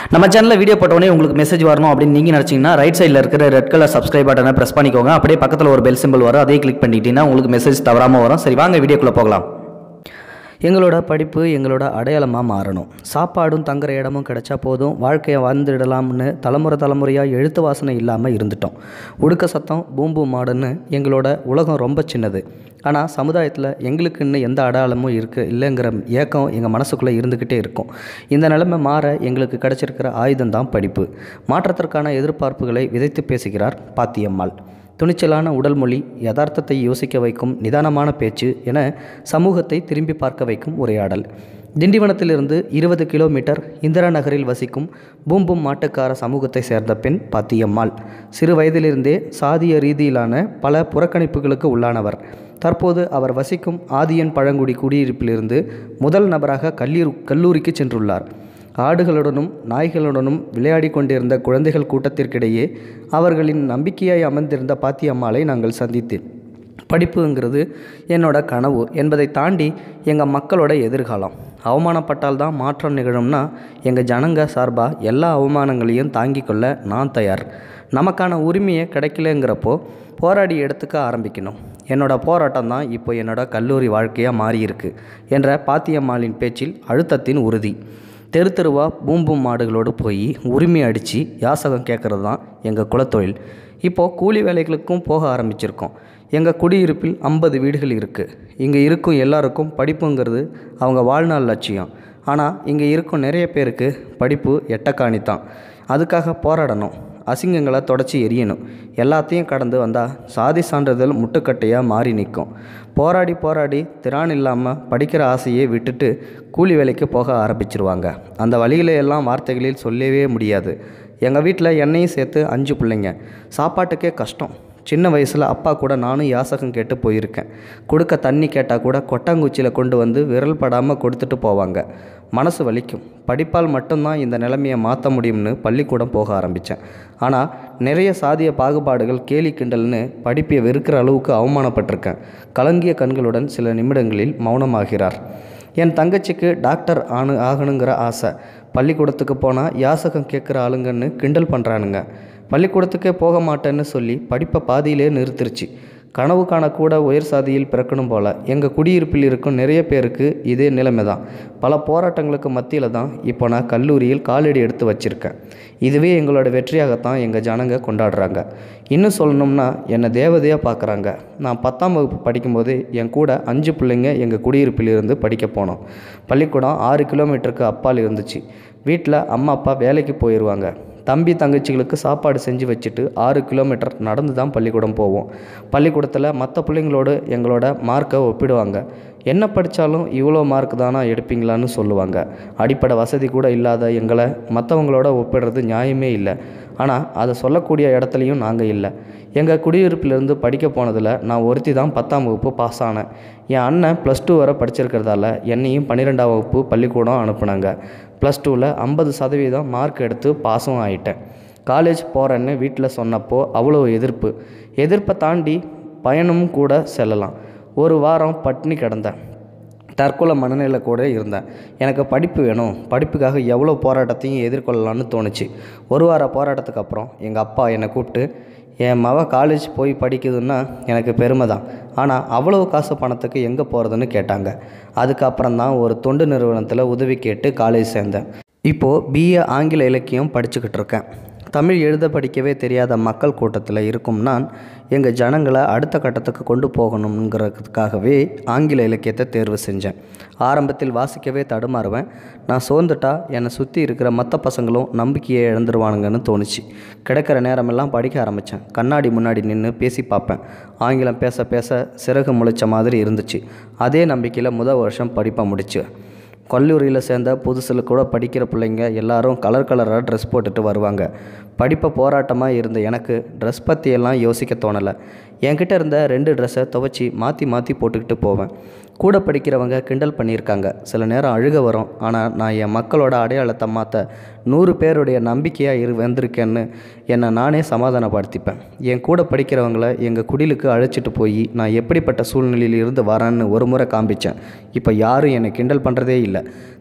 நம்ம சேனலில் வீடியோ போட்டோடனே உங்களுக்கு மெசேஜ் வரணும் அப்படின்னு நீங்கள் நினச்சிங்கன்னா ரைட் சைடில் இருக்கிற ரெட் கலர் சப்ஸ்கிரைப் பட்டனை ப்ரெஸ் பண்ணிக்கோங்க அப்படியே பக்கத்தில் ஒரு பெல் சிம்பிள் வரும் அதையும் கிளிக் பண்ணிக்கிட்டீங்கன்னா உங்களுக்கு மெசேஜ் தவறாமல் வரும் சரி வாங்க வீடியோக்குள்ளே போகலாம் எங்களோட படிப்பு எங்களோட அடையாளமாக மாறணும் சாப்பாடும் தங்குற இடமும் கிடைச்சா போதும் வாழ்க்கையை வாழ்ந்துடலாம்னு தலைமுறை தலைமுறையாக எழுத்து வாசனை இல்லாமல் இருந்துட்டோம் உடுக்க சத்தம் பூம்பு மாடுன்னு எங்களோட உலகம் ரொம்ப சின்னது ஆனால் சமுதாயத்தில் எங்களுக்குன்னு எந்த அடையாளமும் இருக்குது இல்லைங்கிற ஏக்கம் எங்கள் மனசுக்குள்ளே இருந்துக்கிட்டே இருக்கும் இந்த நிலைமை மாற எங்களுக்கு கிடைச்சிருக்கிற ஆயுதம் தான் படிப்பு மாற்றத்திற்கான எதிர்பார்ப்புகளை விதைத்து பேசுகிறார் பாத்தியம்மாள் துணிச்சலான உடல் மொழி யதார்த்தத்தை யோசிக்க வைக்கும் நிதானமான பேச்சு என சமூகத்தை திரும்பி பார்க்க வைக்கும் உரையாடல் திண்டிவனத்திலிருந்து இருபது கிலோமீட்டர் இந்திரா நகரில் வசிக்கும் பூம்பும் மாட்டுக்கார சமூகத்தை சேர்ந்த பெண் பாத்தியம்மாள் சிறு வயதிலிருந்தே சாதிய ரீதியிலான பல புறக்கணிப்புகளுக்கு உள்ளானவர் தற்போது அவர் வசிக்கும் ஆதியன் பழங்குடி குடியிருப்பிலிருந்து முதல் நபராக கல்லூரி கல்லூரிக்கு சென்றுள்ளார் ஆடுகளுடனும் நாய்களுடனும் விளையாடி கொண்டிருந்த குழந்தைகள் கூட்டத்திற்கிடையே அவர்களின் நம்பிக்கையாய் அமர்ந்திருந்த பாத்தியம்மாளை நாங்கள் சந்தித்தேன் படிப்புங்கிறது என்னோட கனவு என்பதை தாண்டி எங்கள் மக்களோட எதிர்காலம் அவமானப்பட்டால் தான் மாற்றம் நிகழும்னா எங்கள் ஜனங்க சார்பாக எல்லா அவமானங்களையும் தாங்கிக் கொள்ள நான் தயார் நமக்கான உரிமையை கிடைக்கலங்கிறப்போ போராடி எடுத்துக்க ஆரம்பிக்கணும் என்னோட போராட்டம் தான் இப்போ என்னோட கல்லூரி வாழ்க்கையாக மாறியிருக்கு என்ற பாத்தியம்மாளின் பேச்சில் அழுத்தத்தின் உறுதி தெரு தெருவாக பூம்பும் மாடுகளோடு போய் உரிமை அடித்து யாசகம் கேட்குறது தான் எங்கள் குலத்தொழில் இப்போது கூலி வேலைகளுக்கும் போக ஆரம்பிச்சிருக்கோம் எங்கள் குடியிருப்பில் ஐம்பது வீடுகள் இருக்குது இங்கே இருக்கும் எல்லாருக்கும் படிப்புங்கிறது அவங்க வாழ்நாள் லட்சியம் ஆனால் இங்கே இருக்கும் நிறைய பேருக்கு படிப்பு எட்டக்காணி தான் அதுக்காக போராடணும் அசிங்கங்களை தொடச்சி எரியணும் எல்லாத்தையும் கடந்து வந்தால் சாதி சான்றிதழ் முட்டுக்கட்டையாக மாறி நிற்கும் போராடி போராடி திரான் இல்லாமல் படிக்கிற ஆசையை விட்டுட்டு கூலி வேலைக்கு போக ஆரம்பிச்சிருவாங்க அந்த வழிகளை எல்லாம் வார்த்தைகளில் சொல்லவே முடியாது எங்கள் வீட்டில் என்னையும் சேர்த்து அஞ்சு பிள்ளைங்க சாப்பாட்டுக்கே கஷ்டம் சின்ன வயசில் அப்பா கூட நானும் யாசகம் கேட்டு போயிருக்கேன் கொடுக்க தண்ணி கேட்டால் கூட கொட்டாங்குச்சியில் கொண்டு வந்து விரல் படாமல் கொடுத்துட்டு போவாங்க மனசு வலிக்கும் படிப்பால் மட்டும்தான் இந்த நிலைமையை மாற்ற முடியும்னு பள்ளிக்கூடம் போக ஆரம்பித்தேன் ஆனால் நிறைய சாதிய பாகுபாடுகள் கேலி கிண்டல்னு படிப்பை வெறுக்கிற அளவுக்கு அவமானப்பட்டிருக்கேன் கலங்கிய கண்களுடன் சில நிமிடங்களில் மௌனமாகிறார் என் தங்கச்சிக்கு டாக்டர் ஆணு ஆகணுங்கிற ஆசை பள்ளிக்கூடத்துக்கு போனால் யாசகம் கேட்குற ஆளுங்கன்னு கிண்டல் பண்ணுறானுங்க பள்ளிக்கூடத்துக்கே போக மாட்டேன்னு சொல்லி படிப்பை பாதியிலே நிறுத்திருச்சு கனவு காணக்கூட உயர் சாதியில் பிறக்கணும் போல் எங்கள் குடியிருப்பில் இருக்கும் நிறைய பேருக்கு இதே நிலைமை தான் பல போராட்டங்களுக்கு மத்தியில் தான் இப்போ நான் கல்லூரியில் காலடி எடுத்து வச்சுருக்கேன் இதுவே எங்களோட வெற்றியாகத்தான் எங்கள் ஜனங்க கொண்டாடுறாங்க இன்னும் சொல்லணும்னா என்னை தேவதையாக பார்க்குறாங்க நான் பத்தாம் வகுப்பு படிக்கும்போது என் கூட அஞ்சு பிள்ளைங்க எங்கள் குடியிருப்பிலிருந்து படிக்க போனோம் பள்ளிக்கூடம் ஆறு கிலோமீட்டருக்கு அப்பால் இருந்துச்சு வீட்டில் அம்மா அப்பா வேலைக்கு போயிடுவாங்க தம்பி தங்கச்சிகளுக்கு சாப்பாடு செஞ்சு வச்சுட்டு ஆறு கிலோமீட்டர் நடந்து தான் பள்ளிக்கூடம் போவோம் பள்ளிக்கூடத்தில் மற்ற பிள்ளைங்களோடு எங்களோட மார்க்கை ஒப்பிடுவாங்க என்ன படித்தாலும் இவ்வளோ மார்க் தானா எடுப்பீங்களான்னு சொல்லுவாங்க அடிப்படை வசதி கூட இல்லாத எங்களை மற்றவங்களோட ஒப்பிடுறது நியாயமே இல்லை ஆனால் அதை சொல்லக்கூடிய இடத்துலையும் நாங்கள் இல்லை எங்கள் குடியிருப்பிலிருந்து படிக்க போனதில் நான் ஒருத்தி தான் பத்தாம் வகுப்பு பாஸ் ஆனேன் என் அண்ணன் ப்ளஸ் டூ வரை படிச்சிருக்கிறதால என்னையும் பன்னிரெண்டாம் வகுப்பு பள்ளிக்கூடம் அனுப்புனாங்க ப்ளஸ் டூவில் ஐம்பது சதவீதம் மார்க் எடுத்து பாஸும் ஆகிட்டேன் காலேஜ் போகிறேன்னு வீட்டில் சொன்னப்போ அவ்வளோ எதிர்ப்பு எதிர்ப்பை தாண்டி பயணமும் கூட செல்லலாம் ஒரு வாரம் பட்னி கிடந்தேன் தற்கொலை மனநிலை கூட இருந்தேன் எனக்கு படிப்பு வேணும் படிப்புக்காக எவ்வளோ போராட்டத்தையும் எதிர்கொள்ளலாம்னு தோணுச்சு ஒரு வார போராட்டத்துக்கு அப்புறம் எங்கள் அப்பா என்னை கூப்பிட்டு என் மவ காலேஜ் போய் படிக்குதுன்னா எனக்கு பெருமை தான் ஆனால் அவ்வளோ காசு பணத்துக்கு எங்கே போகிறதுன்னு கேட்டாங்க அதுக்கப்புறம் தான் ஒரு தொண்டு நிறுவனத்தில் உதவி கேட்டு காலேஜ் சேர்ந்தேன் இப்போது பிஏ ஆங்கில இலக்கியம் படிச்சுக்கிட்டு இருக்கேன் தமிழ் எழுத படிக்கவே தெரியாத மக்கள் கூட்டத்தில் இருக்கும் நான் எங்கள் ஜனங்களை அடுத்த கட்டத்துக்கு கொண்டு போகணுங்கிறதுக்காகவே ஆங்கில இலக்கியத்தை தேர்வு செஞ்சேன் ஆரம்பத்தில் வாசிக்கவே தடுமாறுவேன் நான் சோர்ந்துட்டா என்னை சுற்றி இருக்கிற மற்ற பசங்களும் நம்பிக்கையை இழந்துருவானுங்கன்னு தோணுச்சு கிடைக்கிற நேரமெல்லாம் படிக்க ஆரம்பித்தேன் கண்ணாடி முன்னாடி நின்று பேசி பார்ப்பேன் ஆங்கிலம் பேச பேச சிறகு முளைச்ச மாதிரி இருந்துச்சு அதே நம்பிக்கையில் முதல் வருஷம் படிப்பை முடிச்சேன் கல்லூரியில் சேர்ந்த புதுசில் கூட படிக்கிற பிள்ளைங்க எல்லாரும் கலர் கலராக ட்ரெஸ் போட்டுட்டு வருவாங்க படிப்பை போராட்டமாக இருந்த எனக்கு ட்ரெஸ் பற்றியெல்லாம் யோசிக்க தோணலை என்கிட்ட இருந்த ரெண்டு ட்ரெஸ்ஸை துவைச்சி மாற்றி மாற்றி போட்டுக்கிட்டு போவேன் கூட படிக்கிறவங்க கிண்டல் பண்ணியிருக்காங்க சில நேரம் அழுக வரும் ஆனால் நான் என் மக்களோட அடையாளத்தை மாற்ற நூறு பேருடைய நம்பிக்கையாக இரு வந்திருக்கேன்னு என்னை நானே சமாதானப்படுத்திப்பேன் என் கூட படிக்கிறவங்கள எங்கள் குடிலுக்கு அழைச்சிட்டு போய் நான் எப்படிப்பட்ட சூழ்நிலையில் இருந்து வரேன்னு ஒரு முறை காண்பிச்சேன் இப்போ யாரும் என்னை கிண்டல் பண்ணுறதே இல்லை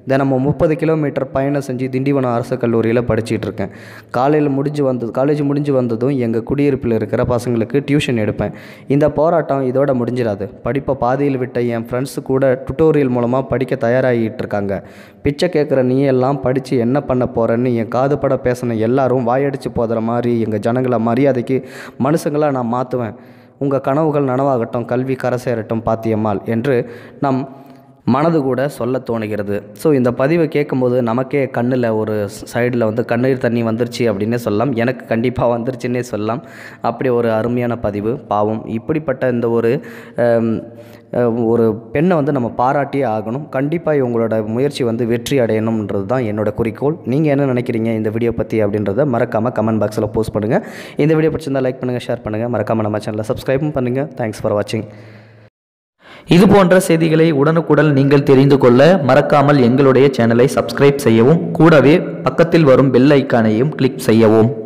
தினமும் முப்பது கிலோமீட்டர் பயணம் செஞ்சு திண்டிவனம் அரசு கல்லூரியில் படிச்சிட்டு இருக்கேன் காலையில் முடிஞ்சு வந்தது காலேஜ் முடிஞ்சு வந்ததும் எங்கள் குடியிருப்பில் இருக்கிற பசங்களுக்கு டியூஷன் எடுப்பேன் இந்த போராட்டம் இதோட முடிஞ்சிடாது படிப்பை பாதியில் விட்ட என் ஃப்ரெண்ட்ஸு கூட டுட்டோரியல் மூலமாக படிக்க தயாராகிட்டு இருக்காங்க பிச்சை கேட்குற நீ எல்லாம் படித்து என்ன பண்ண போகிறேன்னு என் காது பட பேசின எல்லாரும் வாயடிச்சு போதுற மாதிரி எங்கள் ஜனங்களை மரியாதைக்கு மனுஷங்களாக நான் மாற்றுவேன் உங்கள் கனவுகள் நனவாகட்டும் கல்வி கரை சேரட்டும் பாத்தியம்மாள் என்று நம் மனது கூட சொல்ல தோணுகிறது ஸோ இந்த பதிவை கேட்கும்போது நமக்கே கண்ணில் ஒரு சைடில் வந்து கண்ணீர் தண்ணி வந்துருச்சு அப்படின்னே சொல்லலாம் எனக்கு கண்டிப்பாக வந்துருச்சுன்னே சொல்லலாம் அப்படி ஒரு அருமையான பதிவு பாவம் இப்படிப்பட்ட இந்த ஒரு ஆம், அஹ், ஒரு பெண்ணை வந்து நம்ம பாராட்டியே ஆகணும் கண்டிப்பாக இவங்களோட முயற்சி வந்து வெற்றி அடையணுன்றது தான் என்னோட குறிக்கோள் நீங்கள் என்ன நினைக்கிறீங்க இந்த வீடியோ பற்றி அப்படின்றத மறக்காமல் கமெண்ட் பாக்ஸில் போஸ்ட் பண்ணுங்கள் இந்த வீடியோ பிடிச்சிருந்தா லைக் பண்ணுங்கள் ஷேர் பண்ணுங்கள் மறக்காமல் நம்ம சேனலை சப்ஸ்கிரைபும் பண்ணுங்கள் தேங்க்ஸ் ஃபார் வாட்சிங் இது போன்ற செய்திகளை உடனுக்குடன் நீங்கள் தெரிந்து கொள்ள மறக்காமல் எங்களுடைய சேனலை சப்ஸ்கிரைப் செய்யவும் கூடவே பக்கத்தில் வரும் பெல் ஐக்கானையும் கிளிக் செய்யவும்